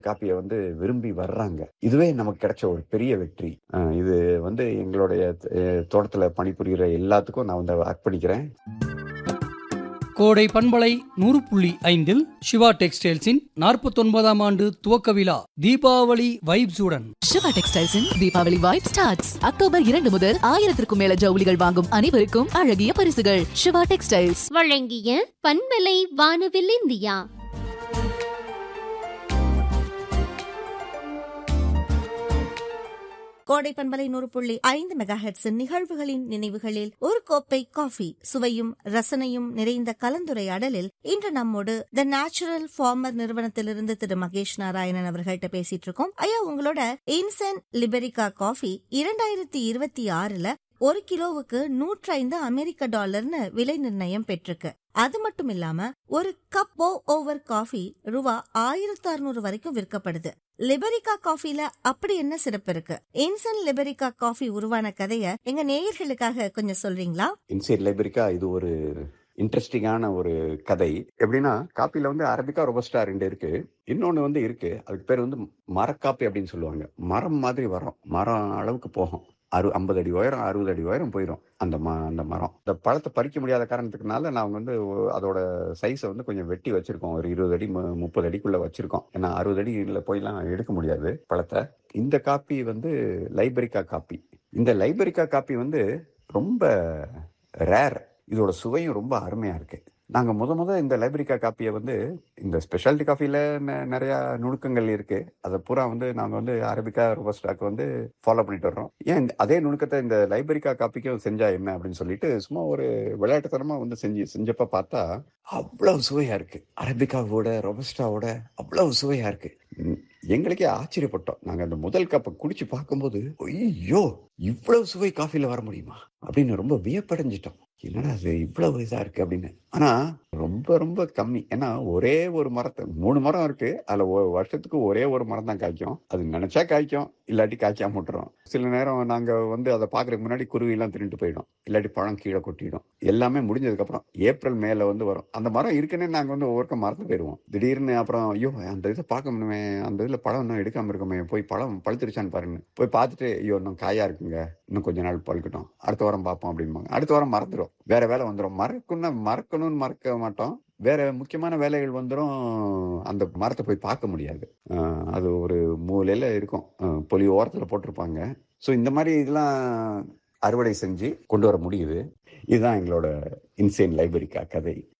காப்பியை வந்து விரும்பி வர்றாங்க இதுவே நமக்கு கிடைச்ச ஒரு பெரிய வெற்றி அஹ் இது வந்து எங்களுடைய அஹ், தோட்டத்துல பணிபுரிகிற எல்லாத்துக்கும் நான் வந்து அர்ப்பணிக்கிறேன் கோடை பண்பலை நூறு புள்ளி ஐந்தில் சிவா டெக்ஸ்டைல்ஸின் நாற்பத்தொன்பதாம் ஆண்டு துவக்க விழா தீபாவளி வைப்ஸுடன் சிவா டெக்ஸ்டைல்ஸின் தீபாவளி வைப் ஸ்டார்ட்ஸ் அக்டோபர் இரண்டு முதல் ஆயிரத்திற்கும் மேல ஜவுளிகள் வாங்கும் அனைவருக்கும் அழகிய பரிசுகள் சிவா டெக்ஸ்டைல்ஸ் வழங்கிய பண்பலை வானவில் இந்தியா கோடை பண்பலை நூறு புள்ளி ஐந்து மெகா நிகழ்வுகளின் நினைவுகளில் ஒரு கோப்பை காஃபி சுவையும் ரசனையும் நிறைந்த கலந்துரையாடலில் இன்று நம்மோடு த நேச்சுரல் ஃபார்மர் நிறுவனத்திலிருந்து திரு மகேஷ் நாராயணன் அவர்கள்ட்ட பேசிட்டு இருக்கோம் ஐயா உங்களோட இன்சென்ட் லிபெரிகா காஃபி இரண்டாயிரத்தி இருபத்தி ஆறுல ஒரு கிலோவுக்கு நூற்றி ஐந்து அமெரிக்க டாலர்னு விலை நிர்ணயம் பெற்றிருக்கு அது மட்டும் இல்லாம ஒரு கப் போ ஓவர் காஃபி ரூபா ஆயிரத்தி அறுநூறு வரைக்கும் விற்கப்படுது லிபரிகா காஃபில அப்படி என்ன சிறப்பு இருக்கு இன்சன் லிபரிகா காஃபி உருவான கதைய எங்க நேயர்களுக்காக கொஞ்சம் சொல்றீங்களா இன்சைட் லைப்ரரிக்கா இது ஒரு இன்ட்ரெஸ்டிங்கான ஒரு கதை எப்படின்னா காப்பில வந்து அரபிக்கா ரொபஸ்டா ரெண்டு இருக்கு இன்னொன்னு வந்து இருக்கு அதுக்கு பேர் வந்து மரக்காப்பி அப்படின்னு சொல்லுவாங்க மரம் மாதிரி வரும் மரம் அளவுக்கு போகும் அறு ஐம்பது அடி உயரம் அறுபது அடி உயரம் போயிடும் அந்த ம அந்த மரம் இந்த பழத்தை பறிக்க முடியாத காரணத்துக்குனால நாங்கள் வந்து ஒ- அதோட சைஸை வந்து கொஞ்சம் வெட்டி வச்சிருக்கோம் ஒரு இருபது அடி மு- முப்பது அடிக்குள்ள வச்சிருக்கோம் ஏன்னா அறுபது அடியில் போய்லாம் எடுக்க முடியாது பழத்தை இந்த காப்பி வந்து லைப்ரரிக்கா காப்பி இந்த லைப்ரரிக்கா காப்பி வந்து ரொம்ப ரேர் இதோட சுவையும் ரொம்ப அருமையா இருக்கு நாங்கள் முத முத இந்த லைப்ரரிக்கா காப்பியை வந்து இந்த ஸ்பெஷாலிட்டி காஃபியில் நிறையா நுணுக்கங்கள் இருக்கு அதை பூரா வந்து நாங்கள் வந்து அரபிக்கா ரோபஸ்டாக்கு வந்து ஃபாலோ பண்ணிட்டு வர்றோம் ஏன் இந்த- அதே நுணுக்கத்தை இந்த லைப்ரரிக்கா காப்பிக்கும் செஞ்சா என்ன அப்படின்னு சொல்லிட்டு சும்மா ஒரு விளையாட்டுத்தனமா வந்து செஞ்சு செஞ்சப்ப பார்த்தா அவ்வளவு சுவையா இருக்கு அரபிக்காவோட ரொபஸ்டாவோட அவ்வளவு சுவையா இருக்கு ம், எங்களுக்கே ஆச்சரியப்பட்டோம் நாங்க அந்த முதல் கப்பை குடிச்சு பார்க்கும்போது ஐயோ இவ்வளவு சுவை காஃபில வர முடியுமா அப்படின்னு ரொம்ப வியப்படைஞ்சிட்டோம் என்னடா அது இவ்வளவு இதா இருக்கு அப்படின்னு ஆனா ரொம்ப ரொம்ப கம்மி ஏன்னா ஒரே ஒரு மரத்தை மூணு மரம் இருக்கு அதுல ஒரு வருஷத்துக்கு ஒரே ஒரு மரம் தான் காய்க்கும் அது நினைச்சா காய்க்கும் இல்லாட்டி காய்க்காம விட்டுரும் சில நேரம் நாங்க வந்து அதை பாக்குறதுக்கு முன்னாடி குருவி எல்லாம் தின்னுட்டு போயிடும் இல்லாட்டி பழம் கீழே கொட்டிடும் எல்லாமே முடிஞ்சதுக்கு அப்புறம் ஏப்ரல் மேல வந்து வரும் அந்த மரம் இருக்குன்னே நாங்க வந்து ஒவ்வொருக்க மரத்து போயிடுவோம் திடீர்னு அப்புறம் ஐயோ அந்த இதை பார்க்க முடியுமே அந்த இதுல பழம் இன்னும் எடுக்காம இருக்குமே போய் பழம் பழுத்துருச்சான்னு பாருங்க போய் பார்த்துட்டு ஐயோ இன்னும் காயா இருக்குங்க இன்னும் கொஞ்ச நாள் பழுக்கட்டும் அடுத்த வாரம் பார்ப்போம் அப்படிம்பாங்க அடுத்த வாரம் மறந்துடும் வேற வேலை வந்துடும் மறக்கணும்னா மறக்கணும்னு மறக்க மாட்டோம் வேற முக்கியமான வேலைகள் வந்துடும் அந்த மரத்தை போய் பார்க்க முடியாது அஹ் அது ஒரு மூலையில இருக்கும் அஹ் பொலி ஓரத்துல போட்டிருப்பாங்க ஸோ இந்த மாதிரி இதெல்லாம் அறுவடை செஞ்சு கொண்டு வர முடியுது இதுதான் எங்களோட இன்சேன் லைப்ரரிக்கா கதை